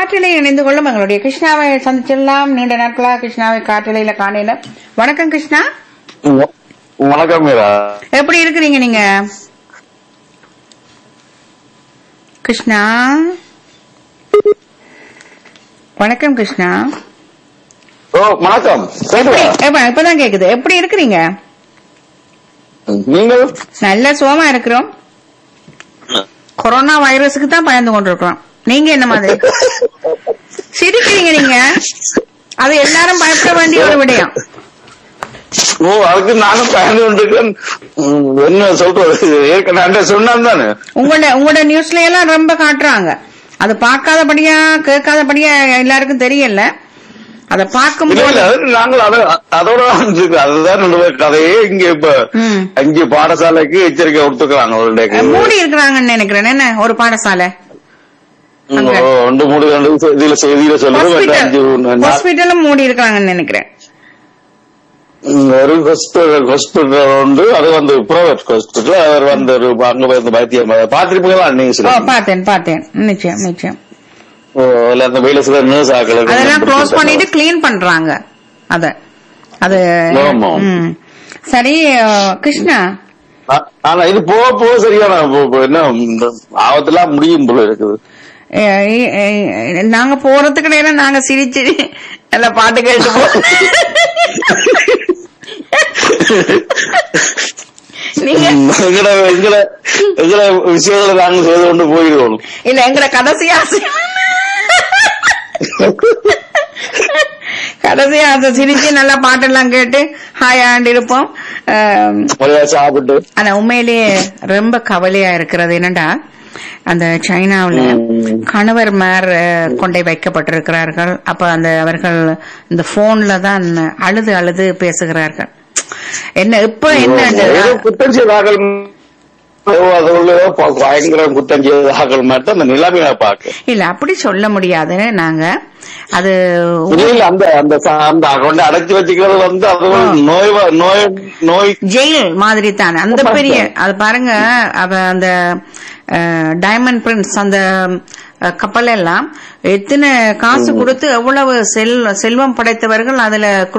காற்றிலை இணைந்து கொள்ளும் எங்களுடைய கிருஷ்ணாவை சந்திச்சிடலாம் நீண்ட நாட்களா கிருஷ்ணாவை காற்றிலையில காணையில வணக்கம் கிருஷ்ணா வ- வணக்கம் மீரா எப்படி இருக்கிறீங்க நீங்க கிருஷ்ணா வணக்கம் கிருஷ்ணா ஓ வணக்கம் கேக்குதா எப்ப- இப்பதான் கேக்குது எப்படி இருக்கிறீங்க நீங்கள் நல்ல சுகமா இருக்கிறோம் கொரோனா வைரஸுக்கு தான் பயந்து கொண்டிருக்கிறோம் நீங்க என்ன மாதிரி சிரிக்கிறீங்க நீங்க அது எல்லாரும் பயப்பட வேண்டிய ஒரு விடயம் ஓ அதுக்கு நானும் பயந்து கொண்டிருக்கேன் ம், என்ன சொல்றது ஏற்கனவே சொன்னான் தானே உங்களோட உங்களோட நியூஸ்ல எல்லாம் ரொம்ப காட்டுறாங்க அது பார்க்காதபடியா கேட்காதபடியா எல்லாருக்கும் தெரியல அதை இல்ல பார்க்கும்போது இல்ல அது நாங்கள் அத அதோட தான் இருக்கோம். அதுதான் என்னுடைய கதையே இங்க இப்ப ம். அஞ்சு பாடசாலைக்கு எச்சரிக்கை கொடுத்துக்கிறாங்க அவருடைய மூடி இருக்கிறாங்கன்னு நினைக்கிறேன் என்ன ஒரு பாடசாலை அங்க. ரெண்டு மூணு ரெண்டு இதுல செய்தியில சொல்றது மற்ற அஞ்சு ஹாஸ்பிட்டல் நா- ஹாஸ்பிட்டலும் மூடி இருக்கிறாங்கன்னு நினைக்கிறேன் ம், ஒரு ஹாஸ்பிட்டல் ஹாஸ்பிட்டல் உண்டு அது வந்து பிரைவேட் ஹாஸ்பிட்டல் அவர் வந்து ஒரு அங்க போய் இந்த வைத்தியம் பாத்திருப்பீங்களா நீங்க ஓ சொல்லுங்க பார்த்தேன் பார்த்தேன் நிச்சயம் நிச்சயம் ஓ, இல்ல அந்த வெயில சில நர்ஸ் ஆக்கள் அதெல்லாம் க்ளோஸ் பண்ணிட்டு க்ளீன் பண்றாங்க அத அது ஆமா. ம். சரி அஹ், கிருஷ்ணா ஆ- ஆனா இது போக போக சரியான போ- போ- என்ன இந்த ஆபத்தெல்லாம் முடியும் போல இருக்குது அஹ், அஹ், நாங்க போறதுக்கு இடையில நாங்க சிரிச்சு நல்ல பாட்டு கேட்டு போ நீங்க எங்கட எங்கட எங்கட விஷயங்களை நாங்க செய்து கொண்டு போயிடுவோம் இல்ல எங்கட கடைசி ஆசை கடைசி ஆசை சிரிச்சு நல்லா பாட்டெல்லாம் கேட்டு ஹாயாண்டு இருப்போம் அஹ், முறையா சாப்பிட்டு ஆனா உண்மையிலேயே ரொம்ப கவலையா இருக்கிறது என்னடா அந்த சைனாவுல ம். கணவர் மேர் கொண்டை வைக்கப்பட்டிருக்கிறார்கள் அப்ப அந்த அவர்கள் இந்த போன்ல தான் அழுது அழுது பேசுகிறார்கள் என்ன இப்ப என்ன ஏதோ குற்றம் செய்தார்கள் அதோட பயங்கர குற்றம் செய்தார்கள் மட்டும் அந்த நிலைமையை பார்க்க இல்ல அப்படி சொல்ல முடியாது நாங்க அது இல்ல அந்த அந்த ச- அந்த கொண்டு அடைச்சு வச்சுக்கிறது வந்து அது ஒரு நோய் வ- நோய் நோய் ஜெயில் மாதிரி தானே அந்த பெரிய அது பாருங்க அவ அந்த டைமண்ட் பிரின்ஸ் அந்த அஹ், கப்பல் எல்லாம் எத்தனை காசு கொடுத்து எவ்வளவு செல் செல்வம் படைத்தவர்கள் அதுல